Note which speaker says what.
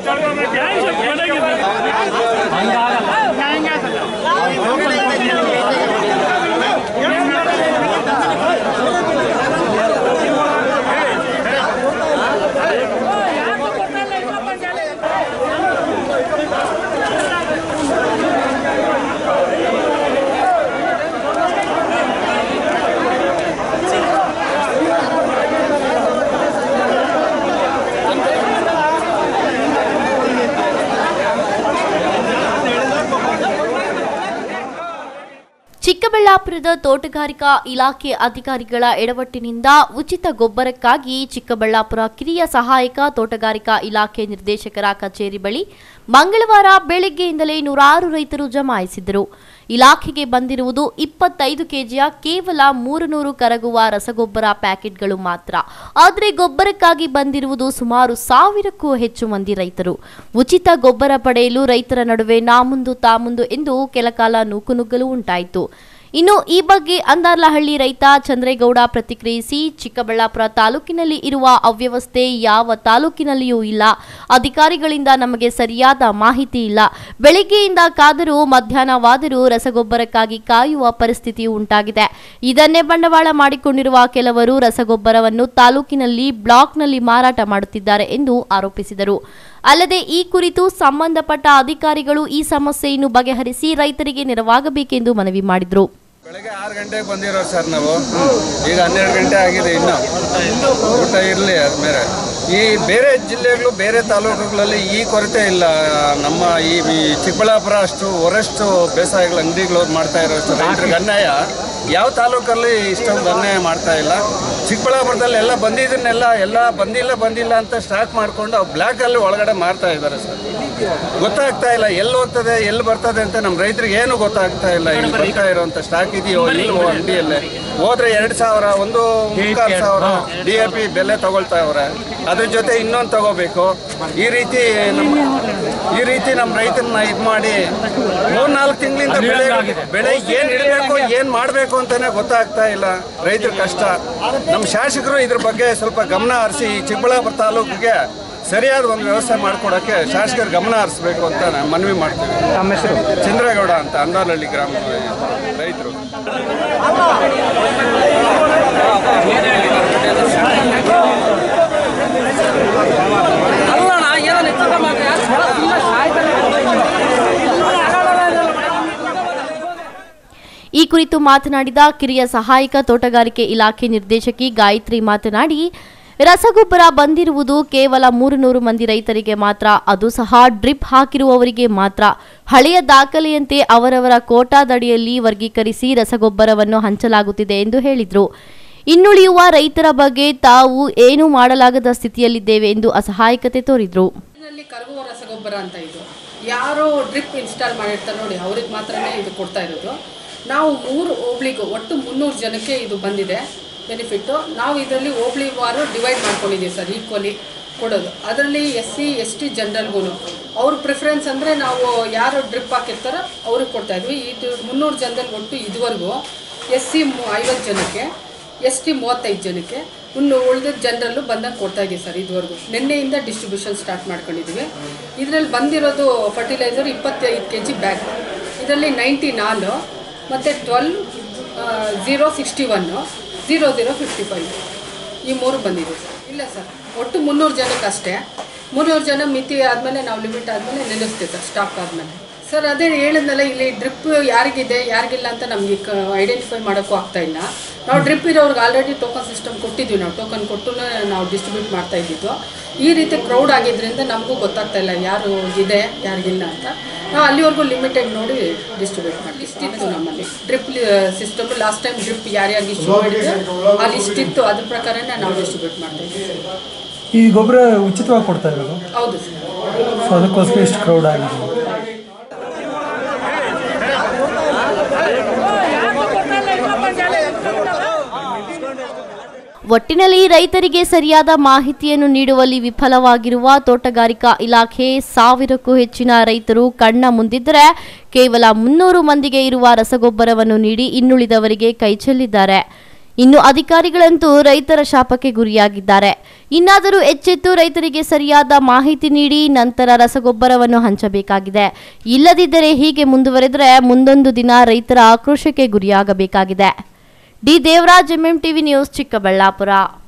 Speaker 1: ಚಿಕ್ಕಬಳ್ಳಾಪುರದ ತೋಟಗಾರಿಕಾ ಇಲಾಖೆ ಅಧಿಕಾರಿಗಳ ಎಡವಟ್ಟಿನಿಂದ ಉಚಿತ ಗೊಬ್ಬರಕ್ಕಾಗಿ ಚಿಕ್ಕಬಳ್ಳಾಪುರ ಕಿರಿಯ ಸಹಾಯಕ ತೋಟಗಾರಿಕಾ ಇಲಾಖೆ ನಿರ್ದೇಶಕರ ಕಚೇರಿ ಬಳಿ ಮಂಗಳವಾರ ಬೆಳಗ್ಗೆಯಿಂದಲೇ ನೂರಾರು ರೈತರು ಜಮಾಯಿಸಿದರು ಇಲಾಖೆಗೆ ಬಂದಿರುವುದು ಇಪ್ಪತ್ತೈದು ಕೆಜಿಯ ಕೇವಲ ಮೂರು ನೂರು ಕರಗುವ ರಸಗೊಬ್ಬರ ಪ್ಯಾಕೆಟ್ಗಳು ಮಾತ್ರ ಆದರೆ ಗೊಬ್ಬರಕ್ಕಾಗಿ ಬಂದಿರುವುದು ಸುಮಾರು ಸಾವಿರಕ್ಕೂ ಹೆಚ್ಚು ಮಂದಿ ರೈತರು ಉಚಿತ ಗೊಬ್ಬರ ಪಡೆಯಲು ರೈತರ ನಡುವೆ ನಾ ಮುಂದು ತಾ ಮುಂದು ಎಂದು ಕೆಲಕಾಲ ನೂಕುನುಗ್ಗಲು ಉಂಟಾಯಿತು ಇನ್ನು ಈ ಬಗ್ಗೆ ಅಂದಾರ್ಲಹಳ್ಳಿ ರೈತ ಚಂದ್ರೇಗೌಡ ಪ್ರತಿಕ್ರಿಯಿಸಿ ಚಿಕ್ಕಬಳ್ಳಾಪುರ ತಾಲೂಕಿನಲ್ಲಿ ಇರುವ ಅವ್ಯವಸ್ಥೆ ಯಾವ ತಾಲೂಕಿನಲ್ಲಿಯೂ ಇಲ್ಲ ಅಧಿಕಾರಿಗಳಿಂದ ನಮಗೆ ಸರಿಯಾದ ಮಾಹಿತಿ ಇಲ್ಲ ಬೆಳಿಗ್ಗೆಯಿಂದ ಕಾದರೂ ಮಧ್ಯಾಹ್ನವಾದರೂ ರಸಗೊಬ್ಬರಕ್ಕಾಗಿ ಕಾಯುವ ಪರಿಸ್ಥಿತಿ ಉಂಟಾಗಿದೆ ಇದನ್ನೇ ಬಂಡವಾಳ ಮಾಡಿಕೊಂಡಿರುವ ಕೆಲವರು ರಸಗೊಬ್ಬರವನ್ನು ತಾಲೂಕಿನಲ್ಲಿ ಬ್ಲಾಕ್ನಲ್ಲಿ ಮಾರಾಟ ಮಾಡುತ್ತಿದ್ದಾರೆ ಎಂದು ಆರೋಪಿಸಿದರು ಅಲ್ಲದೆ ಈ ಕುರಿತು ಸಂಬಂಧಪಟ್ಟ ಅಧಿಕಾರಿಗಳು ಈ ಸಮಸ್ಯೆಯನ್ನು ಬಗೆಹರಿಸಿ ರೈತರಿಗೆ ನೆರವಾಗಬೇಕೆಂದು ಮನವಿ ಮಾಡಿದರು
Speaker 2: ಬೆಳಗ್ಗೆ ಆರು ಗಂಟೆಗೆ ಬಂದಿರೋ ಸರ್ ನಾವು ಈಗ ಹನ್ನೆರಡು ಗಂಟೆ ಆಗಿದೆ ಇನ್ನು ಊಟ ಇರಲಿ ಅದ್ಮೇಲೆ ಈ ಬೇರೆ ಜಿಲ್ಲೆಗಳು ಬೇರೆ ತಾಲೂಕುಗಳಲ್ಲಿ ಈ ಕೊರತೆ ಇಲ್ಲ ನಮ್ಮ ಈ ಈ ಚಿಕ್ಕಬಳ್ಳಾಪುರ ಅಷ್ಟು ವರಷ್ಟು ಬೇಸಾಯಗಳ ಅಂಗಡಿಗಳು ಮಾಡ್ತಾ ಇರೋಷ್ಟು ರೈತರಿಗೆ ಅನ್ಯಾಯ ಯಾವ ತಾಲೂಕಲ್ಲಿ ಇಷ್ಟೊಂದು ಅನ್ಯಾಯ ಮಾಡ್ತಾ ಇಲ್ಲ ಚಿಕ್ಕಬಳ್ಳಾಪುರದಲ್ಲಿ ಎಲ್ಲ ಬಂದಿದ್ದನ್ನೆಲ್ಲ ಎಲ್ಲ ಬಂದಿಲ್ಲ ಬಂದಿಲ್ಲ ಅಂತ ಸ್ಟಾಕ್ ಮಾಡ್ಕೊಂಡು ಬ್ಲ್ಯಾಕಲ್ಲಿ ಒಳಗಡೆ ಮಾರ್ತಾ ಇದ್ದಾರೆ ಸರ್ ಗೊತ್ತಾಗ್ತಾ ಇಲ್ಲ ಎಲ್ಲಿ ಹೋಗ್ತದೆ ಎಲ್ಲಿ ಬರ್ತದೆ ಅಂತ ನಮ್ಮ ರೈತರಿಗೆ ಏನು ಗೊತ್ತಾಗ್ತಾ ಇಲ್ಲ ಇಲ್ಲಿ ಬರ್ತಾ ಇರೋಂಥ ಸ್ಟಾಕ್ ಇದೆಯೋ ಇಲ್ವೋ ಅಂಗಡಿಯಲ್ಲೇ ಹೋದ್ರೆ ಎರಡು ಸಾವಿರ ಒಂದು ಮುಕ್ಕಾಲು ಸಾವಿರ ಡಿ ಎ ಪಿ ಬೆಲೆ ತಗೊಳ್ತಾ ಅವ್ರೆ ಅದ್ರ ಜೊತೆ ಇನ್ನೊಂದು ತಗೋಬೇಕು ಈ ರೀತಿ ನಮ್ಮ ಈ ರೀತಿ ನಮ್ಮ ರೈತರನ್ನ ಇದು ಮಾಡಿ ಮೂರ್ನಾಲ್ಕು ತಿಂಗಳಿಂದ ಬೆಳೆ ಬೆಳೆ ಏನು ಇಡಬೇಕು ಏನು ಮಾಡಬೇಕು ಅಂತಾನೆ ಗೊತ್ತಾಗ್ತಾ ಇಲ್ಲ ರೈತರ ಕಷ್ಟ ನಮ್ಮ ಶಾಸಕರು ಇದ್ರ ಬಗ್ಗೆ ಸ್ವಲ್ಪ ಗಮನ ಹರಿಸಿ ಚಿಕ್ಕಬಳ್ಳಾಪುರ ತಾಲೂಕಿಗೆ ಸರಿಯಾದ ಒಂದು ವ್ಯವಸ್ಥೆ ಮಾಡಿಕೊಡೋಕ್ಕೆ ಶಾಸಕರು ಗಮನ ಹರಿಸ್ಬೇಕು ಅಂತ ನಾನು ಮನವಿ ಮಾಡ್ತೀವಿ
Speaker 3: ನಮ್ಮ ಹೆಸರು
Speaker 2: ಚಂದ್ರೇಗೌಡ ಅಂತ ಅಂದಾನಹಳ್ಳಿ ಗ್ರಾಮ ರೈತರು
Speaker 1: ಈ ಕುರಿತು ಮಾತನಾಡಿದ ಕಿರಿಯ ಸಹಾಯಕ ತೋಟಗಾರಿಕೆ ಇಲಾಖೆ ನಿರ್ದೇಶಕಿ ಗಾಯತ್ರಿ ಮಾತನಾಡಿ ರಸಗೊಬ್ಬರ ಬಂದಿರುವುದು ಕೇವಲ ಮೂರು ನೂರು ಮಂದಿ ರೈತರಿಗೆ ಮಾತ್ರ ಅದು ಸಹ ಡ್ರಿಪ್ ಹಾಕಿರುವವರಿಗೆ ಮಾತ್ರ ಹಳೆಯ ದಾಖಲೆಯಂತೆ ಅವರವರ ಕೋಟಾದಡಿಯಲ್ಲಿ ವರ್ಗೀಕರಿಸಿ ರಸಗೊಬ್ಬರವನ್ನು ಹಂಚಲಾಗುತ್ತಿದೆ ಎಂದು ಹೇಳಿದರು ಇನ್ನುಳಿಯುವ ರೈತರ ಬಗ್ಗೆ ತಾವು ಏನೂ ಮಾಡಲಾಗದ ಸ್ಥಿತಿಯಲ್ಲಿದ್ದೇವೆ ಎಂದು ಅಸಹಾಯಕತೆ ತೋರಿದರು
Speaker 4: ನಲ್ಲಿ ಕರಗುವ ರಸಗೊಬ್ಬರ ಅಂತ ಇದು ಯಾರು ಡ್ರಿಪ್ ಇನ್ಸ್ಟಾಲ್ ಮಾಡಿರ್ತಾರೆ ನೋಡಿ ಅವ್ರಿಗೆ ಮಾತ್ರನೇ ಇದು ಕೊಡ್ತಾ ಇರೋದು ನಾವು ಮೂರು ಹೋಬ್ಳಿಗೂ ಒಟ್ಟು ಮುನ್ನೂರು ಜನಕ್ಕೆ ಇದು ಬಂದಿದೆ ಬೆನಿಫಿಟ್ಟು ನಾವು ಇದರಲ್ಲಿ ಹೋಬ್ಳಿ ವಾರು ಡಿವೈಡ್ ಮಾಡ್ಕೊಂಡಿದ್ದೀವಿ ಸರ್ ಈಕ್ವಲಿ ಕೊಡೋದು ಅದರಲ್ಲಿ ಎಸ್ ಸಿ ಎಸ್ ಟಿ ಜನರಲ್ಗೂ ಅವ್ರ ಪ್ರಿಫರೆನ್ಸ್ ಅಂದರೆ ನಾವು ಯಾರು ಡ್ರಿಪ್ ಹಾಕಿರ್ತಾರೋ ಅವ್ರಿಗೆ ಕೊಡ್ತಾ ಇದ್ವಿ ಇದು ಮುನ್ನೂರು ಜನದಲ್ಲಿ ಒಟ್ಟು ಇದುವರೆಗೂ ಎಸ್ ಸಿ ಐವತ್ತು ಜನಕ್ಕೆ ಎಸ್ ಟಿ ಮೂವತ್ತೈದು ಜನಕ್ಕೆ ಇನ್ನು ಉಳಿದ ಜನರಲ್ಲೂ ಬಂದಂಗೆ ಕೊಡ್ತಾ ಇದ್ದೀವಿ ಸರ್ ಇದುವರೆಗೂ ನಿನ್ನೆಯಿಂದ ಡಿಸ್ಟ್ರಿಬ್ಯೂಷನ್ ಸ್ಟಾರ್ಟ್ ಮಾಡ್ಕೊಂಡಿದ್ದೀವಿ ಇದರಲ್ಲಿ ಬಂದಿರೋದು ಫರ್ಟಿಲೈಸರ್ ಇಪ್ಪತ್ತೈದು ಕೆ ಜಿ ಬ್ಯಾಗ್ ಇದರಲ್ಲಿ ನೈಂಟಿ ನಾಲು ಮತ್ತು twelve zero sixty one zero zero fifty five ಈ ಮೂರು ಬಂದಿದೆ ಸರ್ ಇಲ್ಲ ಸರ್ ಒಟ್ಟು ಮುನ್ನೂರು ಜನಕ್ಕೆ ಅಷ್ಟೇ ಮುನ್ನೂರು ಜನ ಮಿತಿ ಆದಮೇಲೆ ನಾವು ಲಿಮಿಟ್ ಆದಮೇಲೆ ನಿಲ್ಲಿಸ್ತೀವಿ ಸರ್ ಸ್ಟಾಕ್ ಆದಮೇಲೆ ಸರ್ ಅದೇ ಹೇಳಿದ್ನಲ್ಲ ಇಲ್ಲಿ ಡ್ರಿಪ್ ಯಾರಿಗಿದೆ ಯಾರಿಗಿಲ್ಲ ಅಂತ ನಮಗೆ ಐಡೆಂಟಿಫೈ ಮಾಡೋಕ್ಕೂ ಆಗ್ತಾ ಇಲ್ಲ ನಾವು ಡ್ರಿಪ್ ಇರೋರ್ಗೆ ಆಲ್ರೆಡಿ ಟೋಕನ್ ಸಿಸ್ಟಮ್ ಕೊಟ್ಟಿದ್ವಿ ನಾವು ಟೋಕನ್ ಕೊಟ್ಟು ನಾವು ಡಿಸ್ಟ್ರಿಬ್ಯೂಟ್ ಮಾಡ್ತಾ ಇದ್ದಿದ್ದು ಈ ರೀತಿ ಕ್ರೌಡ್ ಆಗಿದ್ದರಿಂದ ನಮಗೂ ಗೊತ್ತಾಗ್ತಾ ಇಲ್ಲ ಯಾರು ಇದೆ ಯಾರಿಗಿಲ್ಲ ಅಂತ ನಾವು ಅಲ್ಲಿವರೆಗೂ ಲಿಮಿಟೆಡ್ ನೋಡಿ ಡಿಸ್ಟ್ರಿಬ್ಯೂಟ್ ಮಾಡಿ ಲಿಸ್ಟ್ ಇತ್ತು ನಮ್ಮಲ್ಲಿ drip system last time drip ಯಾರ್ಯಾರಿಗೆ ಇಶ್ಯೂ ಮಾಡಿದ್ದು ಆ ಲಿಸ್ಟ್ ಇತ್ತು ಅದ್ರ ಪ್ರಕಾರನೇ ನಾವು ಡಿಸ್ಟ್ರಿಬ್ಯೂಟ್ ಮಾಡ್ತಾ ಇದ್ದೀವಿ
Speaker 3: ಈ ಗೊಬ್ಬರ ಉಚಿತವಾಗಿ ಕೊಡ್ತಾ ಇರೋದು
Speaker 4: ಹೌದು ಸರ್
Speaker 3: ಸೊ ಅದಕ್ಕೋಸ್ಕರ ಇಷ್ಟು ಕ್ರೌಡ್ ಆಗಿದೆ
Speaker 1: ಒಟ್ಟಿನಲ್ಲಿ ರೈತರಿಗೆ ಸರಿಯಾದ ಮಾಹಿತಿಯನ್ನು ನೀಡುವಲ್ಲಿ ವಿಫಲವಾಗಿರುವ ತೋಟಗಾರಿಕಾ ಇಲಾಖೆ ಸಾವಿರಕ್ಕೂ ಹೆಚ್ಚಿನ ರೈತರು ಕಣ್ಣ ಮುಂದಿದ್ದರೆ ಕೇವಲ ಮುನ್ನೂರು ಮಂದಿಗೆ ಇರುವ ರಸಗೊಬ್ಬರವನ್ನು ನೀಡಿ ಇನ್ನುಳಿದವರಿಗೆ ಕೈಚೆಲ್ಲಿದ್ದಾರೆ ಇನ್ನು ಅಧಿಕಾರಿಗಳಂತೂ ರೈತರ ಶಾಪಕ್ಕೆ ಗುರಿಯಾಗಿದ್ದಾರೆ ಇನ್ನಾದರೂ ಎಚ್ಚೆತ್ತು ರೈತರಿಗೆ ಸರಿಯಾದ ಮಾಹಿತಿ ನೀಡಿ ನಂತರ ರಸಗೊಬ್ಬರವನ್ನು ಹಂಚಬೇಕಾಗಿದೆ ಇಲ್ಲದಿದ್ದರೆ ಹೀಗೆ ಮುಂದುವರೆದರೆ ಮುಂದೊಂದು ದಿನ ರೈತರ ಆಕ್ರೋಶಕ್ಕೆ ಗುರಿಯಾಗಬೇಕಾಗಿದೆ D Devaraj MM TV news Chikkaballapur